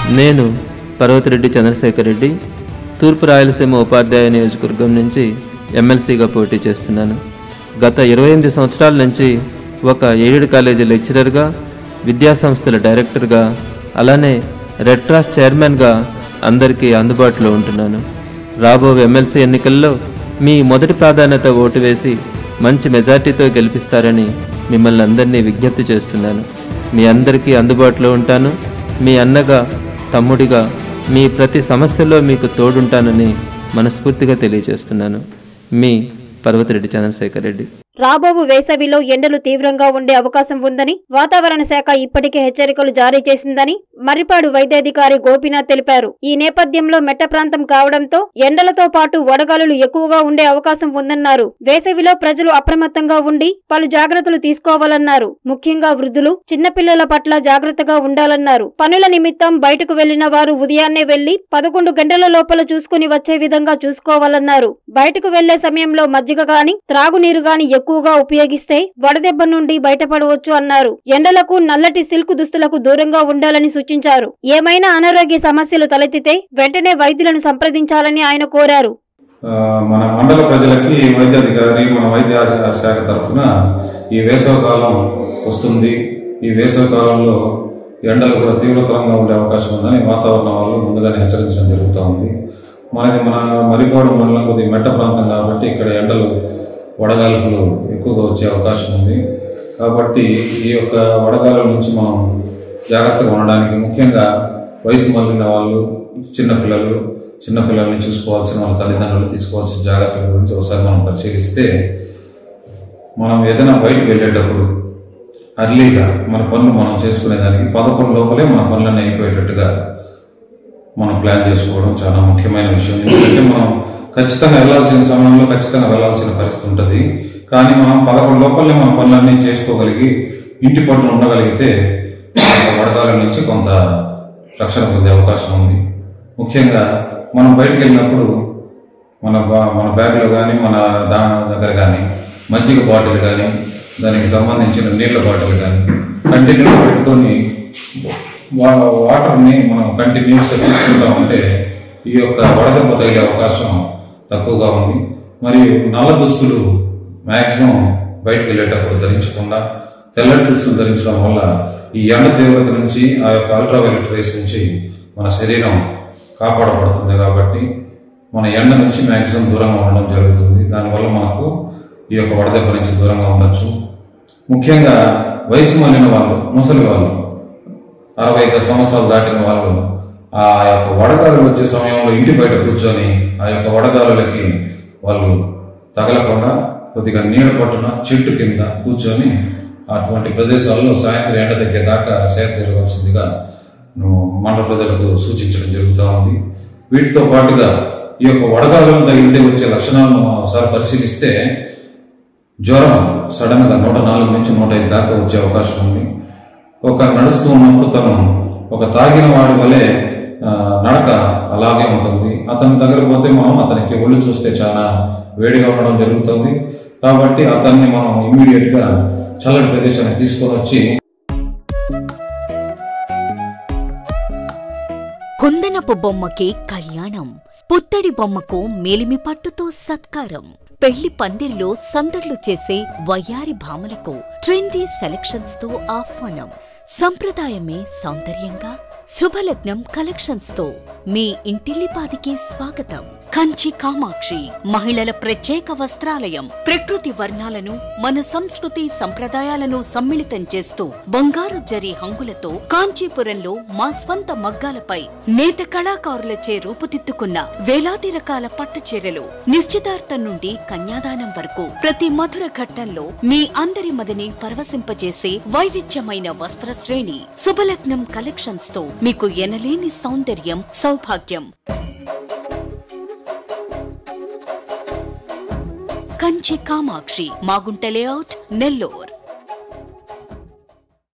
నేను పర్వతిరెడ్డి చంద్రశేఖర్ రెడ్డి తూర్పు రాయలసీమ ఉపాధ్యాయ నియోజకవర్గం నుంచి ఎమ్మెల్సీగా పోటీ చేస్తున్నాను గత ఇరవై ఎనిమిది సంవత్సరాల నుంచి ఒక ఎయిడెడ్ కాలేజీ లెక్చరర్గా విద్యాసంస్థల డైరెక్టర్గా అలానే రెడ్ క్రాస్ చైర్మన్గా అందరికీ అందుబాటులో ఉంటున్నాను రాబో ఎమ్మెల్సీ ఎన్నికల్లో మీ మొదటి ప్రాధాన్యత ఓటు వేసి మంచి మెజార్టీతో గెలిపిస్తారని మిమ్మల్ని అందరినీ విజ్ఞప్తి చేస్తున్నాను మీ అందరికీ అందుబాటులో ఉంటాను మీ అన్నగా తమ్ముడిగా మీ ప్రతి సమస్యలో మీకు తోడుంటానని మనస్ఫూర్తిగా తెలియజేస్తున్నాను మీ పర్వతిరెడ్డి చంద్రశేఖర్ రెడ్డి రాబోవు వేసవిలో ఎండలు తీవ్రంగా ఉండే అవకాశం ఉందని వాతావరణ శాఖ ఇప్పటికే హెచ్చరికలు జారీ చేసిందని మర్రిపాడు వైద్యాధికారి గోపీనాథ్ తెలిపారు ఈ నేపథ్యంలో మెట్ట ప్రాంతం కావడంతో ఎండలతో పాటు వడగాలులు ఎక్కువగా ఉండే అవకాశం ఉందన్నారు వేసవిలో ప్రజలు అప్రమత్తంగా ఉండి పలు జాగ్రత్తలు తీసుకోవాలన్నారు ముఖ్యంగా వృద్ధులు చిన్నపిల్లల పట్ల జాగ్రత్తగా ఉండాలన్నారు పనుల నిమిత్తం బయటకు వెళ్లిన వారు ఉదయాన్నే వెళ్లి పదకొండు గంటల లోపల చూసుకుని వచ్చే విధంగా చూసుకోవాలన్నారు బయటకు వెళ్లే సమయంలో మజ్జిగ గాని త్రాగునీరు గాని ఎక్కువగా ఉపయోగిస్తే వడదెబ్బ నుండి బయటపడవచ్చు అన్నారు ఎండలకు నల్లటి సిల్క్ దుస్తులకు దూరంగా ఉండాలని సూచించారు ఏమైనా అనారోగ్య సమస్యలు తలెత్తితే వెంటనే వైద్యులను సంప్రదించాలని ఆయన కోరారు ఆ, మన మండల ప్రజలకి వైద్యాధికారి మన వైద్య శాఖ తరఫున ఈ వేసవకాలం వస్తుంది ఈ వేసవకాలంలో ఎండలు కూడా తీవ్రతరంగా ఉండే అవకాశం ఉందని వాతావరణ వాళ్ళు ముందుగానే హెచ్చరించడం జరుగుతూ ఉంది మనది మన మరిపాడు మండలం కొద్దిగా మెట్ట ప్రాంతం కాబట్టి ఇక్కడ ఎండలు వడగాల్పులు ఎక్కువగా వచ్చే అవకాశం ఉంది కాబట్టి ఈ యొక్క వడగాల నుంచి మనం జాగ్రత్తగా ఉండడానికి ముఖ్యంగా వయసు మళ్ళిన వాళ్ళు చిన్నపిల్లలు చిన్నపిల్లల్ని చూసుకోవాల్సిన వాళ్ళ తల్లిదండ్రులు తీసుకోవాల్సిన జాగ్రత్తల గురించి ఒకసారి మనం పరిశీలిస్తే మనం ఏదైనా బయటకు వెళ్ళేటప్పుడు అర్లీగా మన పనులు మనం చేసుకునేదానికి పదకొండు లోపలే మన పనులన్నీ అయిపోయేటట్టుగా మనం ప్లాన్ చేసుకోవడం చాలా ముఖ్యమైన విషయం ఎందుకంటే మనం ఖచ్చితంగా వెళ్ళాల్సిన సమయంలో ఖచ్చితంగా వెళ్ళాల్సిన పరిస్థితి ఉంటుంది కానీ మనం పదకొండు లోపలనే మన పనులన్నీ చేసుకోగలిగి ఇంటి పట్టున ఉండగలిగితే ఆ వడగాల నుంచి కొంత రక్షణ పొందే అవకాశం ఉంది ముఖ్యంగా మనం బయటికి వెళ్ళినప్పుడు మన బా- మన బ్యాగ్లో కానీ మన దా దగ్గర కానీ మజ్జిగ బాటిల్ కానీ దానికి సంబంధించిన నీళ్ళ బాటిల్ కానీ కంటిన్యూ పెట్టుకొని వా- వాటర్ని మనం కంటిన్యూస్గా తీసుకుంటా ఉంటే ఈ యొక్క వడదెబ్బ తగిలే అవకాశం తక్కువగా ఉంది మరియు నల్ల దుస్తులు మ్యాక్సిమం బయటకు వెళ్ళేటప్పుడు ధరించకుండా తెల్లటి దుస్తులు ధరించడం వల్ల ఈ ఎండ తీవ్రత నుంచి ఆ యొక్క అల్ట్రావైలెట్ రేస్ నుంచి మన శరీరం కాపాడబడుతుంది కాబట్టి మన ఎండ నుంచి మ్యాక్సిమం దూరంగా ఉండడం జరుగుతుంది దానివల్ల మనకు ఈ యొక్క వడదెబ్బ నుంచి దూరంగా ఉండొచ్చు ముఖ్యంగా వయసు మళ్ళిన వాళ్ళు ముసలి వాళ్ళు అరవై ఐదు సంవత్సరాలు దాటిన వాళ్ళు ఆ యొక్క వడగాలు వచ్చే సమయంలో ఇంటి బయట కూర్చొని ఆ యొక్క వడగాలులకి వాళ్ళు తగలకుండా కొద్దిగా నీడ పట్టున చెట్టు కింద కూర్చొని అటువంటి ప్రదేశాల్లో సాయంత్రం ఎండ దగ్గర దాకా సేద తీరవలసిందిగా నువ్వు మండల ప్రజలకు సూచించడం జరుగుతూ ఉంది వీటితో పాటుగా ఈ యొక్క వడగాలను తగిలితే వచ్చే లక్షణాలను మనం ఒకసారి పరిశీలిస్తే జ్వరం సడన్ గా నూట నాలుగు నుంచి నూట ఐదు దాకా వచ్చే అవకాశం ఉంది ఒక నడుస్తూ ఉన్నప్పుడు తను ఒక తాగిన వాడి వలె ఆ, నడక అలాగే ఉంటుంది అతని దగ్గర పోతే మనం అతనికి ఒళ్ళు చూస్తే చాలా వేడిగా ఉండడం జరుగుతుంది కాబట్టి అతన్ని మనం ఇమ్మీడియట్ గా చల్లటి ప్రదేశానికి తీసుకొని వచ్చి కుందనపు బొమ్మకి కళ్యాణం పుత్తడి బొమ్మకు మేలిమి పట్టుతో సత్కారం పెళ్లి పందిర్లో సందడ్లు చేసే వయ్యారి భామలకు ట్రెండీ సెలక్షన్స్ తో ఆహ్వానం సంప్రదాయమే సౌందర్యంగా శుభలగ్నం కలెక్షన్స్ తో మీ ఇంటిల్లిపాదికి స్వాగతం కంచి కామాక్షి మహిళల ప్రత్యేక వస్త్రాలయం ప్రకృతి వర్ణాలను మన సంస్కృతి సంప్రదాయాలను సమ్మిళితం చేస్తూ బంగారు జరి హంగులతో కాంచీపురంలో మా స్వంత మగ్గాలపై నేత కళాకారులచే రూపుదిద్దుకున్న వేలాది రకాల పట్టు చీరలు నిశ్చితార్థం నుండి కన్యాదానం వరకు ప్రతి మధుర ఘట్టంలో మీ అందరి మదిని పరవశింపజేసే వైవిధ్యమైన వస్త్ర శ్రేణి శుభలగ్నం కలెక్షన్స్ తో మీకు ఎనలేని సౌందర్యం సౌభాగ్యం కంచి కామాక్షి మాగుంట లేఅవుట్ నెల్లూర్